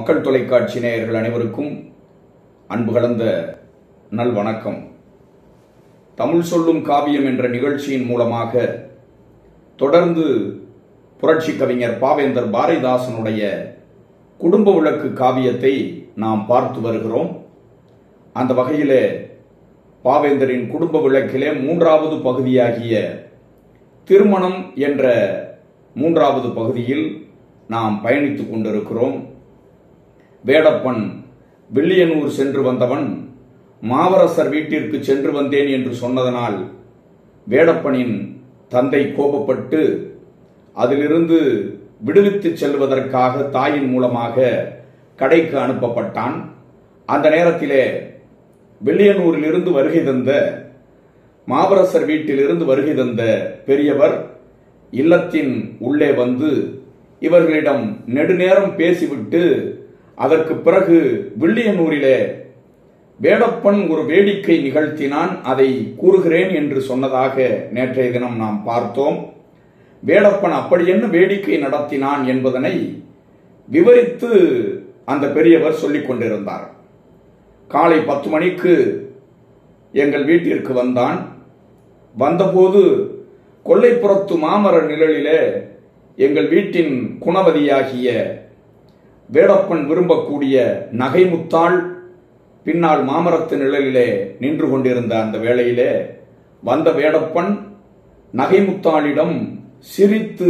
மக்கள் தொலைக்காட்சி நேயர்கள் அனைவருக்கும் அன்பு கலந்த நல் வணக்கம் தமிழ் சொல்லும் காவியம் என்ற நிகழ்ச்சியின் மூலமாக தொடர்ந்து புரட்சி கவிஞர் பாவேந்தர் பாரதிதாசனுடைய குடும்ப விளக்கு காவியத்தை நாம் பார்த்து வருகிறோம் அந்த வகையிலே பாவேந்தரின் குடும்ப விளக்கிலே மூன்றாவது பகுதியாகிய திருமணம் என்ற மூன்றாவது பகுதியில் நாம் பயணித்துக் கொண்டிருக்கிறோம் வேடப்பன் வில்லியனூர் சென்று வந்தவன் மாவரசர் வீட்டிற்கு சென்று வந்தேன் என்று சொன்னதனால் வேடப்பனின் தந்தை கோபப்பட்டு அதிலிருந்து விடுவித்துச் செல்வதற்காக தாயின் மூலமாக கடைக்கு அனுப்பப்பட்டான் அந்த நேரத்திலே வில்லியனூரில் இருந்து வருகை தந்த மாவரசர் வீட்டிலிருந்து வருகை தந்த பெரியவர் இல்லத்தின் உள்ளே வந்து இவர்களிடம் நெடுநேரம் பேசிவிட்டு அதற்கு பிறகு வில்லியனூரிலே வேடப்பன் ஒரு வேடிக்கை நிகழ்த்தினான் அதை கூறுகிறேன் என்று சொன்னதாக நேற்றைய தினம் நாம் பார்த்தோம் வேடப்பன் அப்படி என்ன வேடிக்கை நடத்தினான் என்பதனை விவரித்து அந்த பெரியவர் சொல்லிக் கொண்டிருந்தார் காலை பத்து மணிக்கு எங்கள் வீட்டிற்கு வந்தான் வந்தபோது கொல்லைப்புறத்து மாமர நிழலிலே எங்கள் வீட்டின் குணவதியாகிய வேடப்பன் விரும்பக்கூடிய நகைமுத்தாள் பின்னால் மாமரத்து நிழலிலே நின்று கொண்டிருந்த அந்த வேளையிலே வந்த வேடப்பன் நகைமுத்தாளிடம் சிரித்து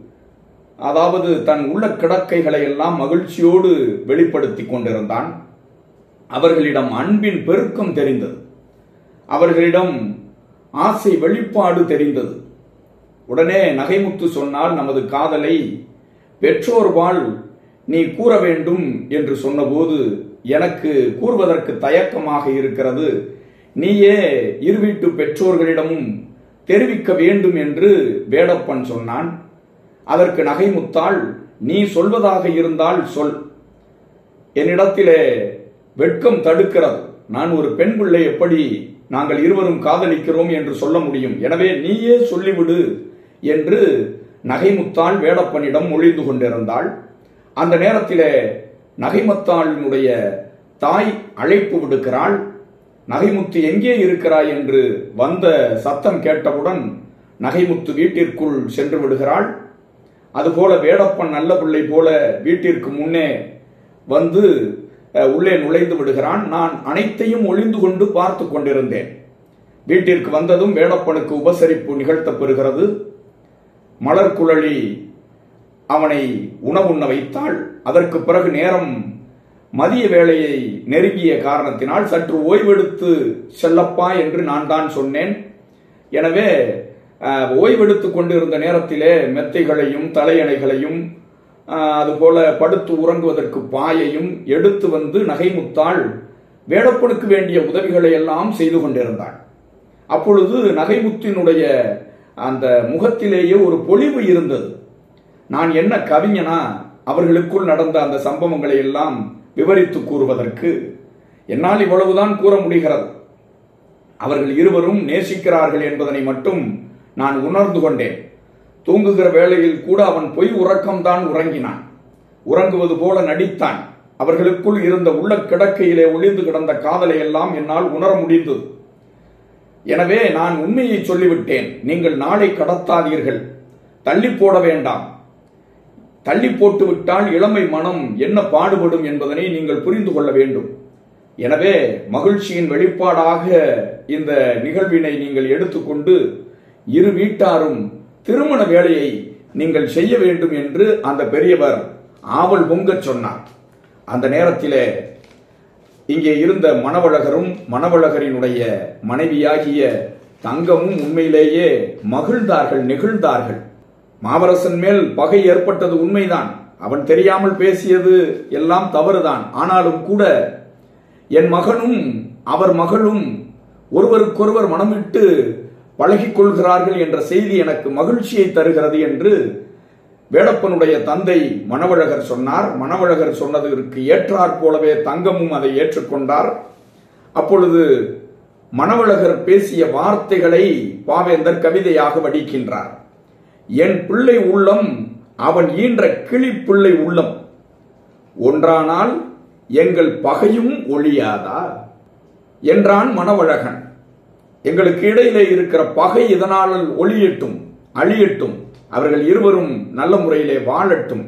அதாவது தன் உள்ள கிடக்கைகளை எல்லாம் மகிழ்ச்சியோடு வெளிப்படுத்திக் கொண்டிருந்தான் அவர்களிடம் அன்பின் பெருக்கம் தெரிந்தது அவர்களிடம் ஆசை வெளிப்பாடு தெரிந்தது உடனே நகைமுத்து சொன்னால் நமது காதலை பெற்றோர்வாள் நீ கூற வேண்டும் என்று சொன்னபோது எனக்கு கூறுவதற்கு தயக்கமாக இருக்கிறது நீயே இருவீட்டு பெற்றோர்களிடமும் தெரிவிக்க வேண்டும் என்று வேடப்பன் சொன்னான் அதற்கு நகைமுத்தாள் நீ சொல்வதாக இருந்தால் சொல் என்னிடத்திலே வெட்கம் தடுக்கிறது நான் ஒரு பெண் பிள்ளை எப்படி நாங்கள் இருவரும் காதலிக்கிறோம் என்று சொல்ல முடியும் எனவே நீயே சொல்லிவிடு என்று நகைமுத்தாள் வேடப்பனிடம் மொழிந்து கொண்டிருந்தாள் அந்த நேரத்திலே நகைமுத்தாளினுடைய தாய் அழைப்பு விடுக்கிறாள் நகைமுத்து எங்கே இருக்கிறாய் என்று வந்த சத்தம் கேட்டவுடன் நகைமுத்து வீட்டிற்குள் சென்று விடுகிறாள் அதுபோல வேடப்பன் நல்ல பிள்ளை போல வீட்டிற்கு முன்னே வந்து உள்ளே நுழைந்து விடுகிறான் நான் அனைத்தையும் ஒளிந்து கொண்டு பார்த்து கொண்டிருந்தேன் வீட்டிற்கு வந்ததும் வேடப்பனுக்கு உபசரிப்பு நிகழ்த்தப் பெறுகிறது மலர்குழலி அவனை உணவுண்ண வைத்தாள் அதற்கு பிறகு நேரம் மதிய வேளையை நெருங்கிய காரணத்தினால் சற்று ஓய்வெடுத்து செல்லப்பா என்று நான் தான் சொன்னேன் எனவே ஓய்வெடுத்து கொண்டிருந்த நேரத்திலே மெத்தைகளையும் தலையணைகளையும் அதுபோல படுத்து உறங்குவதற்கு பாயையும் எடுத்து வந்து நகைமுத்தாள் வேடப்பனுக்கு வேண்டிய உதவிகளை எல்லாம் செய்து கொண்டிருந்தாள் அப்பொழுது நகைமுத்தினுடைய அந்த முகத்திலேயே ஒரு பொலிவு இருந்தது நான் என்ன கவிஞனா அவர்களுக்குள் நடந்த அந்த சம்பவங்களை எல்லாம் விவரித்து கூறுவதற்கு என்னால் இவ்வளவுதான் கூற முடிகிறது அவர்கள் இருவரும் நேசிக்கிறார்கள் என்பதனை மட்டும் நான் உணர்ந்து கொண்டேன் தூங்குகிற வேளையில் கூட அவன் பொய் உறக்கம்தான் உறங்கினான் உறங்குவது போல நடித்தான் அவர்களுக்குள் இருந்த உள்ள கிடக்கையிலே ஒளிந்து கிடந்த காதலை எல்லாம் என்னால் உணர முடிந்தது எனவே நான் உண்மையை சொல்லிவிட்டேன் நீங்கள் நாளை கடத்தாதீர்கள் தள்ளி போட வேண்டாம் தள்ளி போட்டு விட்டால் இளமை மனம் என்ன பாடுபடும் என்பதனை நீங்கள் புரிந்து கொள்ள வேண்டும் எனவே மகிழ்ச்சியின் வெளிப்பாடாக இந்த நிகழ்வினை நீங்கள் எடுத்துக்கொண்டு இரு வீட்டாரும் திருமண வேலையை நீங்கள் செய்ய வேண்டும் என்று அந்த பெரியவர் ஆவல் பொங்கச் சொன்னார் அந்த நேரத்திலே இங்கே இருந்த மணவழகரும் மணவழகரினுடைய மனைவியாகிய தங்கமும் உண்மையிலேயே மகிழ்ந்தார்கள் நெகிழ்ந்தார்கள் மாவரசன் மேல் பகை ஏற்பட்டது உண்மைதான் அவன் தெரியாமல் பேசியது எல்லாம் தவறுதான் ஆனாலும் கூட என் மகனும் அவர் மகளும் ஒருவருக்கொருவர் மனமிட்டு பழகிக் கொள்கிறார்கள் என்ற செய்தி எனக்கு மகிழ்ச்சியை தருகிறது என்று வேடப்பனுடைய தந்தை மணவழகர் சொன்னார் மணவழகர் சொன்னதற்கு ஏற்றாற் போலவே தங்கமும் அதை ஏற்றுக்கொண்டார் அப்பொழுது மணவழகர் பேசிய வார்த்தைகளை பாவேந்தர் கவிதையாக வடிக்கின்றார் என் பிள்ளை உள்ளம் அவன் ஈன்ற கிளி பிள்ளை உள்ளம் ஒன்றானால் எங்கள் பகையும் ஒழியாதா என்றான் மணவழகன் எங்களுக்கு இடையிலே இருக்கிற பகை இதனால் ஒளியட்டும் அழியட்டும் அவர்கள் இருவரும் நல்ல முறையிலே வாழட்டும்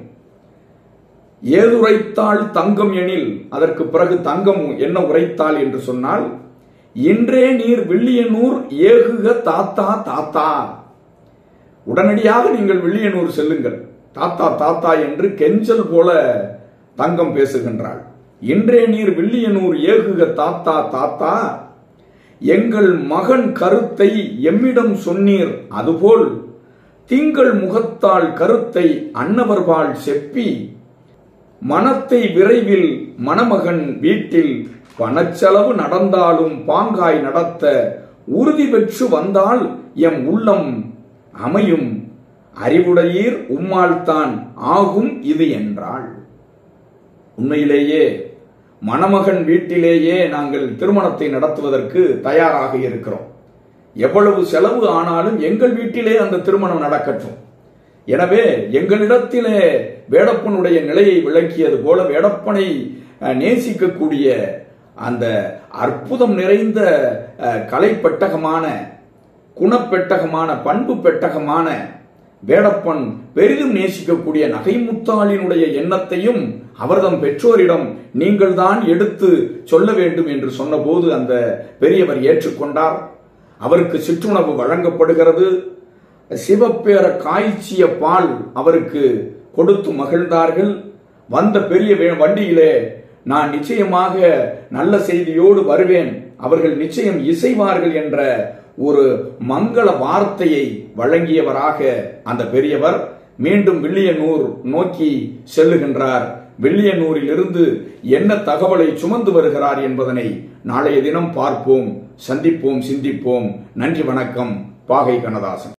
ஏதுரைத்தாள் தங்கம் எனில் அதற்கு பிறகு தங்கம் என்ன உரைத்தாள் என்று சொன்னால் இன்றே நீர் வில்லியனூர் ஏகுக தாத்தா தாத்தா உடனடியாக நீங்கள் வில்லியனூர் செல்லுங்கள் தாத்தா தாத்தா என்று கெஞ்சல் போல தங்கம் பேசுகின்றாள் இன்றே நீர் வில்லியனூர் ஏகுக தாத்தா தாத்தா எங்கள் மகன் கருத்தை எம்மிடம் சொன்னீர் அதுபோல் திங்கள் முகத்தால் கருத்தை அன்னவர்பால் செப்பி மனத்தை விரைவில் மணமகன் வீட்டில் பணச்செலவு நடந்தாலும் பாங்காய் நடத்த உறுதி பெற்று வந்தால் எம் உள்ளம் அமையும் அறிவுடையீர் உம்மால்தான் ஆகும் இது என்றாள் உண்மையிலேயே மணமகன் வீட்டிலேயே நாங்கள் திருமணத்தை நடத்துவதற்கு தயாராக இருக்கிறோம் எவ்வளவு செலவு ஆனாலும் எங்கள் வீட்டிலே அந்த திருமணம் நடக்கட்டும் எனவே எங்களிடத்திலே வேடப்பனுடைய நிலையை விளக்கியது போல வேடப்பனை அஹ், நேசிக்கக்கூடிய அந்த அற்புதம் நிறைந்த அஹ், கலைப்பெட்டகமான குணப்பெட்டகமான பண்பு பெட்டகமான வேடப்பன் பெரிதும் நேசிக்கக்கூடிய நகைமுத்தாளினுடைய எண்ணத்தையும் அவர்தம் பெற்றோரிடம் நீங்கள் தான் எடுத்து சொல்ல வேண்டும் என்று சொன்னபோது அந்த பெரியவர் ஏற்றுக்கொண்டார் அவருக்கு சிற்றுணவு வழங்கப்படுகிறது சிவப்பேர காய்ச்சிய பால் அவருக்கு கொடுத்து மகிழ்ந்தார்கள் வந்த பெரிய வே- வண்டியிலே நான் நிச்சயமாக நல்ல செய்தியோடு வருவேன் அவர்கள் நிச்சயம் இசைவார்கள் என்ற ஒரு மங்கள வார்த்தையை வழங்கியவராக அந்த பெரியவர் மீண்டும் வில்லியனூர் நோக்கி செல்லுகின்றார் வில்லியனூரில் இருந்து என்ன தகவலை சுமந்து வருகிறார் என்பதனை நாளைய தினம் பார்ப்போம் சந்திப்போம் சிந்திப்போம் நன்றி வணக்கம் பாகை கண்ணதாசன்